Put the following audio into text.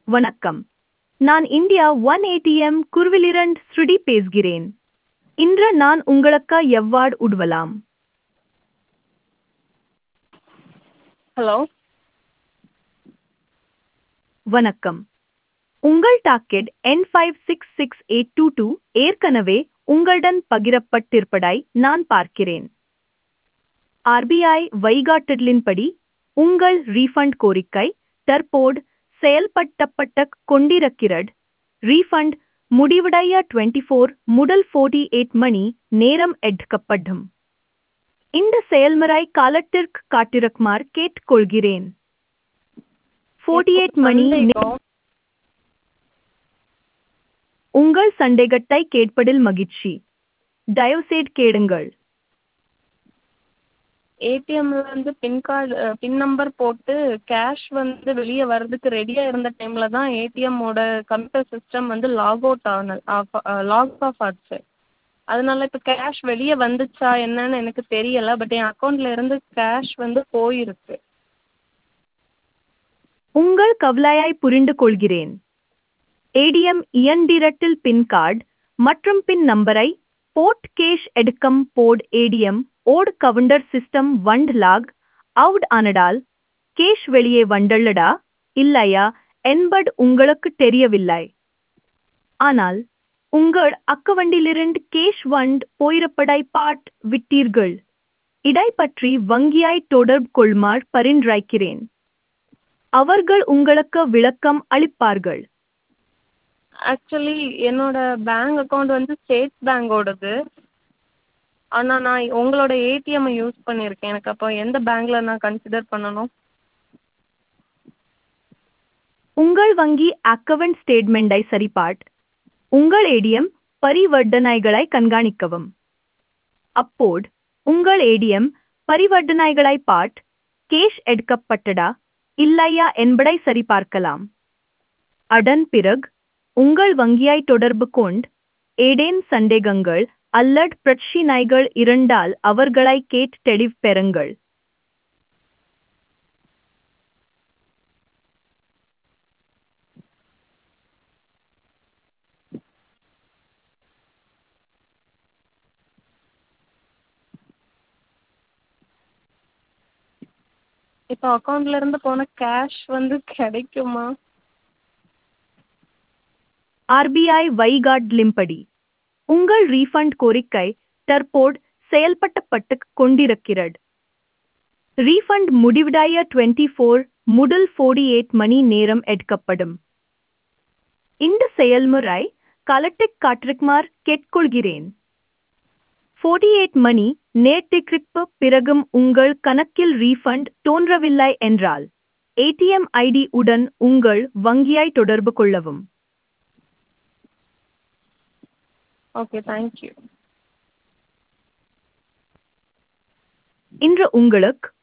வணக்கம் நான் India one ATM குருவிலிரண்ட் ஸ்ருதி பேசுகிறேன் இன்று நான் உங்களுக்கு எவ்வாறு உதவலாம் ஹலோ வணக்கம் உங்கள் டாக்கெட் என் five six six eight two two ஏற்கனவே உங்களுடன் பகிரப்பட்டிருப்பதை நான் பார்க்கிறேன் ஆர்பிஐ வழிகாட்டுதலின்படி உங்கள் ரீஃபண்ட் கோரிக்கை தற்போது செயல்படுத்தப்பட்டு கொண்டிருக்கிறது ரீஃபண்ட் முடிவடைய டுவெண்ட்டி ஃபோர் முதல் ஃபோர்ட்டி எயிட் மணி நேரம் எடுக்கப்படும் இந்த செயல்முறை காலத்திற்கு காட்டிருக்குமாறு கேட்டுக்கொள்கிறேன் ஃபோர்ட்டி எயிட் மணி நே- சந்தேகம். உங்கள் சந்தேகத்தை கேட்பதில் மகிழ்ச்சி தயவுசெய்து கேளுங்கள் ஏடிஎம்ல இருந்து பின் கார்டு பின் நம்பர் போட்டு கேஷ் வந்து வெளியே வர்றதுக்கு ரெடியா இருந்த டைம்ல தான் ஏடிஎம்மோட கம்ப்யூட்டர் சிஸ்டம் வந்து லாக் அவுட் ஆன லாக் ஆஃப் ஆச்சு அதனால இப்போ கேஷ் வெளியே வந்துச்சா என்னன்னு எனக்கு தெரியல பட் என் அக்கௌண்ட்ல இருந்து கேஷ் வந்து போயிருக்கு உங்கள் கவலையை புரிந்து கொள்கிறேன் ஏடிஎம் இயந்திரத்தில் பின் கார்டு மற்றும் பின் நம்பரை போர்ட் கேஷ் எடுக்கும் போர்ட் ஏடிஎம் ஓட் கவுண்டர் சிஸ்டம் வண்ட் லாக் அவுட் ஆனதால் கேஷ் வெளியே வந்துள்ளதா இல்லையா என்பது உங்களுக்கு தெரியவில்லை ஆனால் உங்கள் அக்கவண்டிலிருந்து கேஷ் வண்ட் போயிருப்பதை பாட் விட்டீர்கள் இதை பற்றி வங்கியாய் தொடர்பு கொள்ளுமாறு பரிந்துரைக்கிறேன் அவர்கள் உங்களுக்கு விளக்கம் அளிப்பார்கள் ஆக்சுவலி என்னோட பேங்க் அக்கௌண்ட் வந்து ஸ்டேட் பேங்கோடது ஆனால் நான் உங்களோட ஏடிஎம்மை யூஸ் பண்ணியிருக்கேன் எனக்கு அப்போ எந்த பேங்க்ல நான் கன்சிடர் பண்ணணும் உங்கள் வங்கி அக்கவுண்ட் ஸ்டேட்மெண்டை சரிபார்ட் உங்கள் ஏடிஎம் பரிவர்த்தனைகளை கண்காணிக்கவும் அப்போது உங்கள் ஏடிஎம் பரிவர்த்தனைகளை பாட் கேஷ் எடுக்கப்பட்டதா இல்லையா என்பதை சரிபார்க்கலாம் அதன் பிறகு உங்கள் வங்கியை தொடர்பு கொண்டு ஏதேன் சந்தேகங்கள் அல்லது பிரச்சினைகள் இருந்தால் அவர்களை கேட்டு தெளிவு பெறுங்கள் இப்போ அக்கௌண்ட்ல இருந்து போன கேஷ் வந்து கிடைக்குமா ஆர்பிஐ வழிகாட்டலின்படி உங்கள் ரீஃபண்ட் கோரிக்கை தற்போது செயல்படுத்தப்பட்டு கொண்டிருக்கிறது ரீஃபண்ட் முடிவடைய டுவெண்ட்டி ஃபோர் முதல் ஃபோர்டி எயிட் மணி நேரம் எடுக்கப்படும் இந்த செயல்முறை காலத்திற்கு காட்டிருக்குமாறு கேட்டுக்கொள்கிறேன் ஃபோர்ட்டி எயிட் மணி நேரத்திற்கு பிறகும் உங்கள் கணக்கில் ரீஃபண்ட் தோன்றவில்லை என்றால் ஏடிஎம் ஐடி உடன் உங்கள் வங்கியை தொடர்பு கொள்ளவும் ஓகே தேங்க்யூ இன்று உங்களுக்கு